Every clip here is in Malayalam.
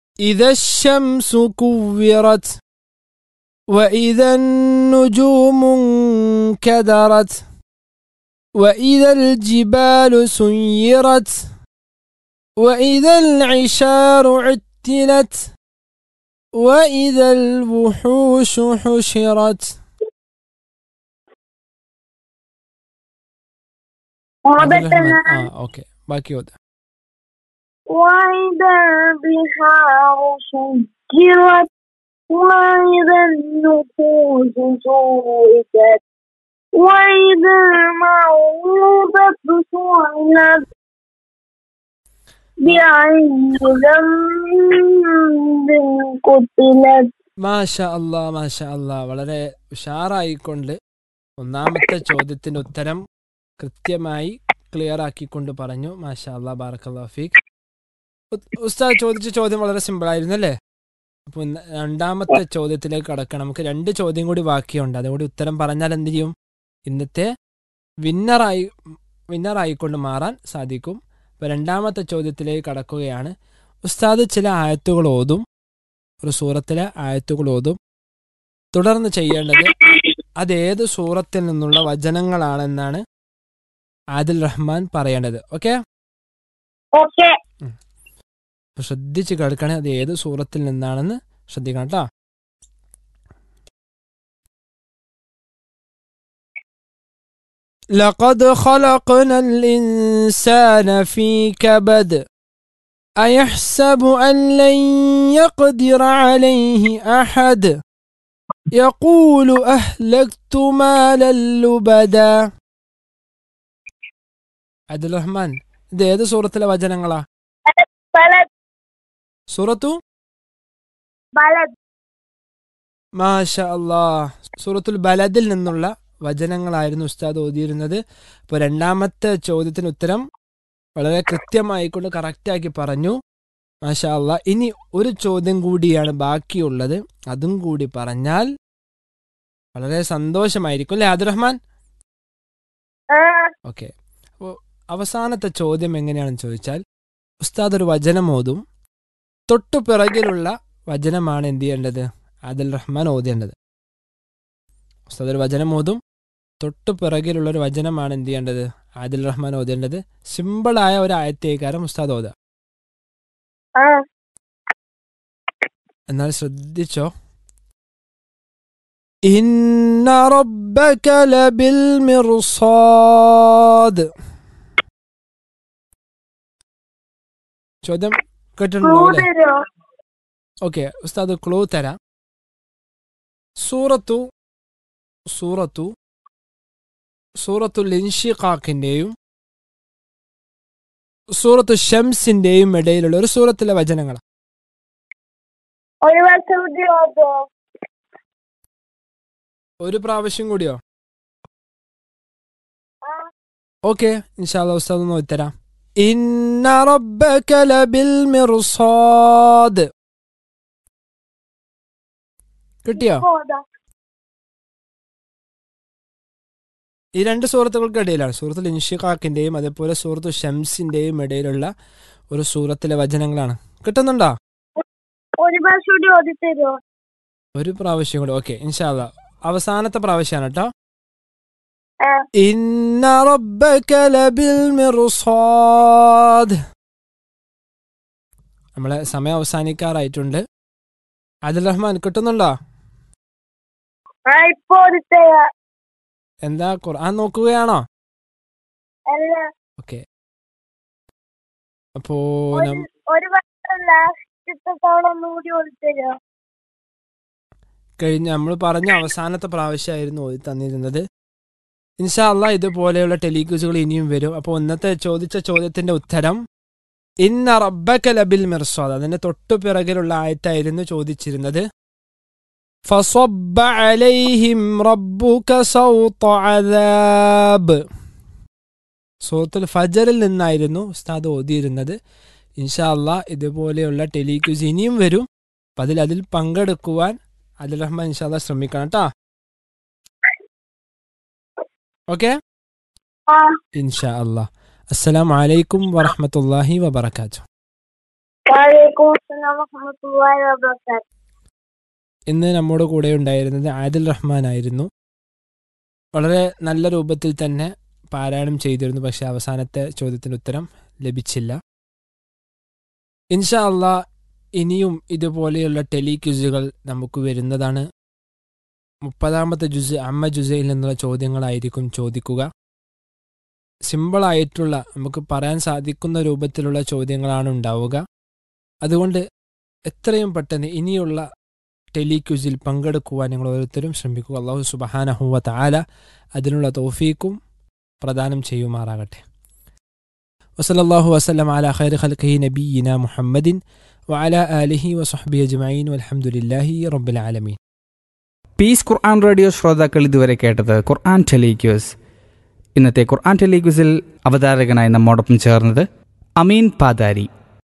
إذا الشمس كورت وإذا النجوم انكدرت وإذا الجبال سيرت وإذا العشار عتلت وإذا الوحوش حشرت عبد الرحمن آه أوكي باقي وده وإذا البحار سجرت وإذا النفوس زوجت وإذا الموءودة سئلت بأي ذنب قتلت മാഷ അല്ലാ മാഷ അല്ലാ വളരെ ഉഷാറായിക്കൊണ്ട് ഒന്നാമത്തെ ചോദ്യത്തിന്റെ ഉത്തരം കൃത്യമായി ക്ലിയർ ആക്കിക്കൊണ്ട് പറഞ്ഞു മാഷ അല്ലാ ബാറക്കല്ലാ ഫീഖ് ഉ- ഉസ്താദ് ചോദിച്ച ചോദ്യം വളരെ സിമ്പിൾ ആയിരുന്നു അല്ലേ അപ്പോൾ ഇന്ന് രണ്ടാമത്തെ ചോദ്യത്തിലേക്ക് കടക്കണം നമുക്ക് രണ്ട് ചോദ്യം കൂടി ബാക്കിയുണ്ട് അതുകൂടി ഉത്തരം പറഞ്ഞാൽ എന്ത് ചെയ്യും ഇന്നത്തെ വിന്നറായി വിന്നറായിക്കൊണ്ട് മാറാൻ സാധിക്കും അപ്പോൾ രണ്ടാമത്തെ ചോദ്യത്തിലേക്ക് കടക്കുകയാണ് ഉസ്താദ് ചില ആയത്തുകൾ ഓതും ഒരു സൂറത്തിലെ ആയത്തുകൾ ഓതും തുടർന്ന് ചെയ്യേണ്ടത് അത് ഏത് സൂറത്തിൽ നിന്നുള്ള വചനങ്ങളാണെന്നാണ് ആദിൽ റഹ്മാൻ പറയേണ്ടത് ഓക്കെ ഓക്കെ ശ്രദ്ധിച്ച് കേൾക്കണേ അത് ഏത് സൂറത്തിൽ നിന്നാണെന്ന് ശ്രദ്ധിക്കണം കേട്ടോ لقد خلقنا الإنسان في كبد أيحسب أن لن يقدر عليه أحد يقول أهلكت مالا لبدا عبد الرحمن ഇത് ഏത് സൂറത്തിലെ വചനങ്ങളാ ബലത് സൂറത്തു ബലത് മാഷ അല്ലാ സൂറത്തുൽ ബലദിൽ നിന്നുള്ള വചനങ്ങളായിരുന്നു ഉസ്താദ് ഓതിയിരുന്നത് അപ്പോൾ രണ്ടാമത്തെ ചോദ്യത്തിന് ഉത്തരം വളരെ കൃത്യമായിക്കൊണ്ട് കറക്റ്റാക്കി പറഞ്ഞു മാഷ അല്ലാ ഇനി ഒരു ചോദ്യം കൂടിയാണ് ബാക്കിയുള്ളത് അതും കൂടി പറഞ്ഞാൽ വളരെ സന്തോഷമായിരിക്കും അല്ലേ ആദിറഹ്മാൻ ആ ഓക്കെ അപ്പോൾ അവസാനത്തെ ചോദ്യം എങ്ങനെയാണെന്ന് ചോദിച്ചാൽ ഉസ്താദ് ഒരു വചനം ഓതും തൊട്ടു പിറകിലുള്ള വചനമാണ് എന്ത് ചെയ്യേണ്ടത് ആദിൽ റഹ്മാൻ ഓതേണ്ടത് ഉസ്താദ് ഒരു വചനം ഓതും തൊട്ടു പിറകിലുള്ള ഒരു വചനമാണ് എന്ത് ചെയ്യേണ്ടത് ആദിൽ റഹ്മാൻ ഓതേണ്ടത് സിമ്പിളായ ഒരു ആയത്തേക്കാരം ഉസ്താദ് ഓതുക ആ എന്നാൽ ശ്രദ്ധിച്ചോ ഇന്ന റബ്ബക ലബിൽ മിർസാദ് ചോദ്യം കേട്ടിട്ടുണ്ടോ അല്ലേ കൂതരോ ഓക്കെ ഉസ്താദ് ക്ലൂ തരാം സൂറത്തു സൂറത്തു സൂറത്തുൽ ഇൻഷിഖാഖിന്റെയും സൂറത്തു ഷംസിന്റെയും ഇടയിലുള്ള ഒരു സൂറത്തിലെ വചനങ്ങൾ ഒരു വർഷം കൂടി ഓതോ ഒരു പ്രാവശ്യം കൂടിയോ ആ ഓക്കെ ഇൻഷാല്ല ഉസ്താദ് ഒന്ന് തരാം ഇന്ന റബ്ബക ലബിൽ മിർസാദ് കിട്ടിയോ ഓതാ ഈ രണ്ട് സുഹൃത്തുക്കൾക്ക് ഇടയിലാണ് സൂറത്തുൽ ഇൻഷിഖാക്കിന്റെയും അതേപോലെ സൂറത്തു ഷംസിന്റെയും ഇടയിലുള്ള ഒരു സൂറത്തിലെ വചനങ്ങളാണ് കിട്ടുന്നുണ്ടോ ഒരു വർഷം കൂടി ഓതി തരുമോ ഒരു പ്രാവശ്യം കൂടി ഓക്കെ ഇൻഷാല്ല അവസാനത്തെ പ്രാവശ്യമാണ് കേട്ടോ ആ ഇന്ന റബ്ബക ലബിൽ മിർസാദ് നമ്മളെ സമയം അവസാനിക്കാറായിട്ടുണ്ട് ആദിൽ റഹ്മാൻ കിട്ടുന്നുണ്ടോ ആ ഇപ്പൊ ഓതി തരാ എന്താ ഖുർആൻ നോക്കുകയാണോ അല്ല ഓക്കെ അപ്പോ ഒരു നം- ഒരു വർഷം ലാസ്റ്റത്തെ തവണ ഒന്നുകൂടി ഓതി തരുമോ കഴിഞ്ഞ നമ്മൾ പറഞ്ഞ അവസാനത്തെ പ്രാവശ്യമായിരുന്നു ഓതി തന്നിരുന്നത് ഇൻഷാ അല്ലാ ഇതുപോലെയുള്ള ടെലിക്യൂസുകൾ ഇനിയും വരും അപ്പോൾ ഇന്നത്തെ ചോദിച്ച ചോദ്യത്തിന്റെ ഉത്തരം ഇന്ന റബ്ബക ലബിൽ മിർസാദ് അതിന്റെ തൊട്ടു പിറകിലുള്ള ആയത്തായിരുന്നു ചോദിച്ചിരുന്നത് فصب عليهم ربك سوط عذاب സൂറത്തുൽ ഫജറിൽ നിന്നായിരുന്നു ഉസ്താദ് ഓതിയിരുന്നത് ഇൻഷാ അല്ലാ ഇതുപോലെയുള്ള ടെലിക്യൂസ് ഇനിയും വരും അപ്പം അതിൽ അതിൽ പങ്കെടുക്കുവാൻ അതിൽ റഹ്മാൻ ഇൻഷാല്ല ശ്രമിക്കണം കേട്ടോ ഓക്കെ ആ ഇൻഷാ അല്ലാ അസ്സലാം വലൈക്കും വറഹമത്തല്ലാഹി വബർക്കാത്തു വലൈക്കും അസ്സലാം വറഹ്മത്തുള്ളാഹി വബറകാത്ത് ഇന്ന് നമ്മുടെ കൂടെ ഉണ്ടായിരുന്നത് ആദിൽ റഹ്മാൻ ആയിരുന്നു വളരെ നല്ല രൂപത്തിൽ തന്നെ പാരായണം ചെയ്തിരുന്നു പക്ഷെ അവസാനത്തെ ചോദ്യത്തിന് ഉത്തരം ലഭിച്ചില്ല ഇൻഷാ അള്ളാ ഇനിയും ഇതുപോലെയുള്ള ടെലി ക്വിസുകൾ നമുക്ക് വരുന്നതാണ് മുപ്പതാമത്തെ ജുസ് അമ്മ ജുസയിൽ നിന്നുള്ള ചോദ്യങ്ങളായിരിക്കും ചോദിക്കുക സിമ്പിളായിട്ടുള്ള നമുക്ക് പറയാൻ സാധിക്കുന്ന രൂപത്തിലുള്ള ചോദ്യങ്ങളാണ് ഉണ്ടാവുക അതുകൊണ്ട് എത്രയും പെട്ടെന്ന് ഇനിയുള്ള ടെലിക്യൂസിൽ പങ്കെടുക്കുവാൻ നിങ്ങൾ ഓരോരുത്തരും ശ്രമിക്കുക അള്ളാഹു സുബഹാനഹുവ താല അതിനുള്ള തൗഫീക്കും പ്രദാനം ചെയ്യുമാറാകട്ടെ വസലല്ലാഹു വസ്ലം അല ഖൈർ ഖൽഖി നബീന മുഹമ്മദിൻ وعلى آله وصحبه أجمعين والحمد لله رب العالمين പീസ് ഖുർആൻ റേഡിയോ ശ്രോതാക്കൾ ഇതുവരെ കേട്ടത് ഖുർആൻ ടെലിക്യൂസ് ഇന്നത്തെ ഖുർആൻ ടെലിക്യൂസിൽ അവതാരകനായി നമ്മോടൊപ്പം ചേർന്നത് അമീൻ പാതാരി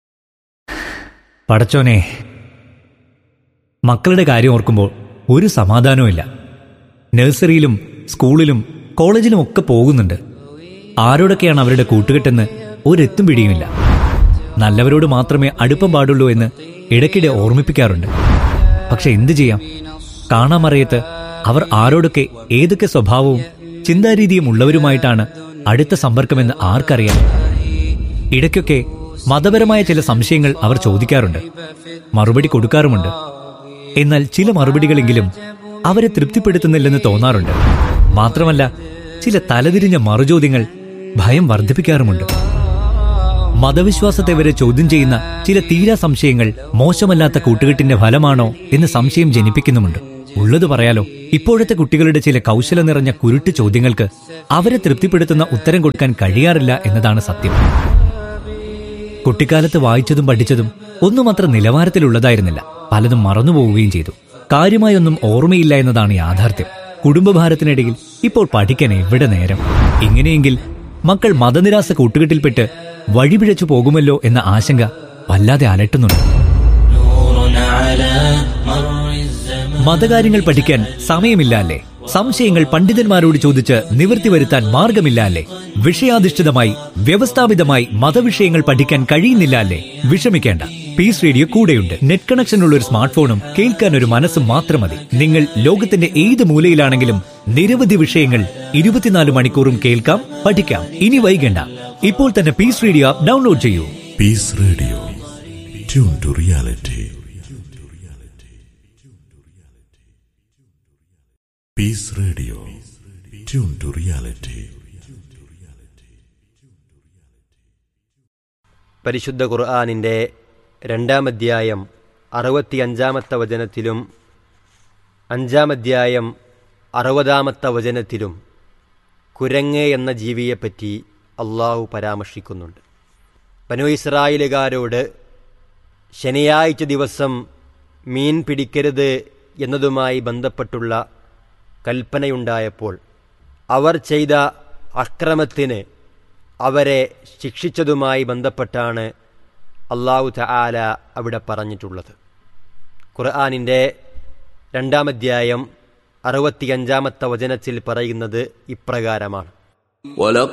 പടച്ചോനെ മക്കളുടെ കാര്യം ഓർക്കുമ്പോൾ ഒരു സമാധാനവുമില്ല നഴ്സറിയിലും സ്കൂളിലും കോളേജിലും ഒക്കെ പോകുന്നുണ്ട് ആരോടൊക്കെയാണ് അവരുടെ കൂട്ടുകെട്ടെന്ന് ഒരെത്തും പിടിയുമില്ല നല്ലവരോട് മാത്രമേ അടുപ്പം പാടുള്ളൂ എന്ന് ഇടയ്ക്കിടെ ഓർമ്മിപ്പിക്കാറുണ്ട് പക്ഷെ എന്തു ചെയ്യാം കാണാമറിയത്ത് അവർ ആരോടൊക്കെ ഏതൊക്കെ സ്വഭാവവും ചിന്താരീതിയും ഉള്ളവരുമായിട്ടാണ് അടുത്ത സമ്പർക്കമെന്ന് ആർക്കറിയാം ഇടയ്ക്കൊക്കെ മതപരമായ ചില സംശയങ്ങൾ അവർ ചോദിക്കാറുണ്ട് മറുപടി കൊടുക്കാറുമുണ്ട് എന്നാൽ ചില മറുപടികളെങ്കിലും അവരെ തൃപ്തിപ്പെടുത്തുന്നില്ലെന്ന് തോന്നാറുണ്ട് മാത്രമല്ല ചില തലതിരിഞ്ഞ മറുചോദ്യങ്ങൾ ഭയം വർദ്ധിപ്പിക്കാറുമുണ്ട് മതവിശ്വാസത്തെ വരെ ചോദ്യം ചെയ്യുന്ന ചില തീരാ സംശയങ്ങൾ മോശമല്ലാത്ത കൂട്ടുകെട്ടിന്റെ ഫലമാണോ എന്ന് സംശയം ജനിപ്പിക്കുന്നുമുണ്ട് ഉള്ളത് പറയാലോ ഇപ്പോഴത്തെ കുട്ടികളുടെ ചില കൗശലം നിറഞ്ഞ കുരുട്ട് ചോദ്യങ്ങൾക്ക് അവരെ തൃപ്തിപ്പെടുത്തുന്ന ഉത്തരം കൊടുക്കാൻ കഴിയാറില്ല എന്നതാണ് സത്യം കുട്ടിക്കാലത്ത് വായിച്ചതും പഠിച്ചതും ഒന്നും അത്ര നിലവാരത്തിലുള്ളതായിരുന്നില്ല പലതും മറന്നുപോവുകയും ചെയ്തു കാര്യമായൊന്നും ഓർമ്മയില്ല എന്നതാണ് യാഥാർത്ഥ്യം കുടുംബഭാരത്തിനിടയിൽ ഇപ്പോൾ പഠിക്കാൻ എവിടെ നേരം ഇങ്ങനെയെങ്കിൽ മക്കൾ മതനിരാസ കൂട്ടുകെട്ടിൽപ്പെട്ട് വഴിപിഴച്ചു പോകുമല്ലോ എന്ന ആശങ്ക വല്ലാതെ അലട്ടുന്നുണ്ട് മതകാര്യങ്ങൾ പഠിക്കാൻ സമയമില്ല അല്ലേ സംശയങ്ങൾ പണ്ഡിതന്മാരോട് ചോദിച്ച് നിവൃത്തി വരുത്താൻ മാർഗമില്ല അല്ലേ വിഷയാധിഷ്ഠിതമായി വ്യവസ്ഥാപിതമായി മതവിഷയങ്ങൾ പഠിക്കാൻ കഴിയുന്നില്ല അല്ലേ വിഷമിക്കേണ്ട പീസ് റേഡിയോ കൂടെയുണ്ട് നെറ്റ് കണക്ഷൻ ഉള്ള ഒരു സ്മാർട്ട് ഫോണും കേൾക്കാൻ ഒരു മനസ്സും മാത്രം മതി നിങ്ങൾ ലോകത്തിന്റെ ഏത് മൂലയിലാണെങ്കിലും നിരവധി വിഷയങ്ങൾ ഇരുപത്തിനാല് മണിക്കൂറും കേൾക്കാം പഠിക്കാം ഇനി വൈകണ്ട ഇപ്പോൾ തന്നെ പീസ് റേഡിയോ ആപ്പ് ഡൗൺലോഡ് ചെയ്യൂ Peace Radio. Tune to reality. Peace Radio. Tune to reality. പരിശുദ്ധ ഖുർആാനിൻ്റെ രണ്ടാം അധ്യായം അറുപത്തിയഞ്ചാമത്തെ വചനത്തിലും അഞ്ചാം അധ്യായം അറുപതാമത്തെ വചനത്തിലും കുരങ്ങ് എന്ന ജീവിയെപ്പറ്റി അള്ളാഹു പരാമർശിക്കുന്നുണ്ട് ബനു ഇസ്രായേലുകാരോട് ശനിയാഴ്ച ദിവസം മീൻ പിടിക്കരുത് എന്നതുമായി ബന്ധപ്പെട്ടുള്ള കൽപ്പനയുണ്ടായപ്പോൾ അവർ ചെയ്ത അക്രമത്തിന് അവരെ ശിക്ഷിച്ചതുമായി ബന്ധപ്പെട്ടാണ് അള്ളാഹു തആല അവിടെ പറഞ്ഞിട്ടുള്ളത് ഖുർആാനിൻ്റെ രണ്ടാമധ്യായം അറുപത്തിയഞ്ചാമത്തെ വചനത്തിൽ പറയുന്നത് ഇപ്രകാരമാണ്